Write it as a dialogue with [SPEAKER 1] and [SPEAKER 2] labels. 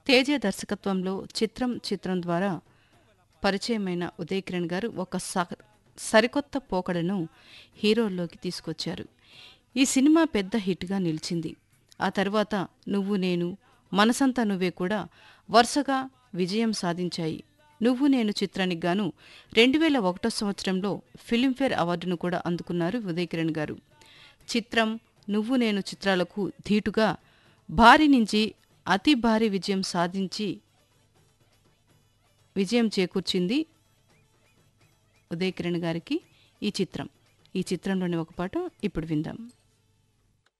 [SPEAKER 1] తేజ దర్శకత్వంలో చిత్రం చిత్రం ద్వారా పరిచయమైన ఉదయ్ కిరణ్ గారు ఒక స- సరికొత్త పోకడను హీరోల్లోకి తీసుకొచ్చారు ఈ సినిమా పెద్ద హిట్గా నిలిచింది ఆ తర్వాత నువ్వు నేను మనసంతా నువ్వే కూడా వరుసగా విజయం సాధించాయి నువ్వు నేను చిత్రానికి గాను రెండు వేల ఒకటో సంవత్సరంలో ఫిలింఫేర్ అవార్డును కూడా అందుకున్నారు ఉదయ్ కిరణ్ గారు చిత్రం నువ్వు నేను చిత్రాలకు ధీటుగా భారీ నుంచి అతి భారీ విజయం సాధించి విజయం చేకూర్చింది ఉదయ్ కిరణ్ గారికి ఈ చిత్రం ఈ చిత్రంలోని ఒక పాట ఇప్పుడు విందాం